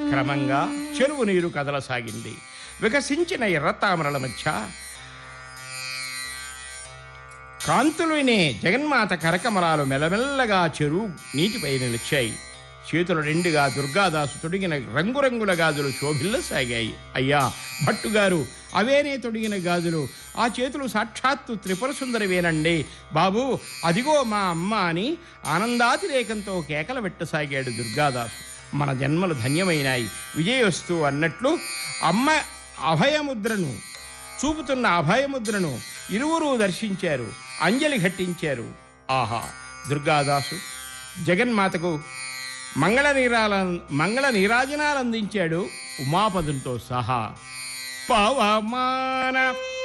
క్రమంగా చెరువు నీరు కదలసాగింది వికసించిన ఎర్రతామరల మధ్య కాంతులునే జగన్మాత కరకమరాలు మెల్లమెల్లగా చెరువు నీటిపై నిలిచాయి చేతులు నిండుగా దుర్గాదాసు తొడిగిన రంగురంగుల గాజులు శోభిల్లసాగాయి అయ్యా భట్టుగారు అవేనే తొడిగిన గాజులు ఆ చేతులు సాక్షాత్తు త్రిపుర సుందరివేనండి బాబు అదిగో మా అమ్మ అని ఆనందాతిరేకంతో కేకలు పెట్టసాగాడు దుర్గాదాసు మన జన్మలు ధన్యమైనాయి విజయవస్తు అన్నట్లు అమ్మ అభయముద్రను చూపుతున్న అభయముద్రను ఇరువురు దర్శించారు అంజలి ఘట్టించారు ఆహా దుర్గాదాసు జగన్మాతకు మంగళ నీరాల మంగళ నీరాజనాలు అందించాడు ఉమాపదులతో సహా పవమాన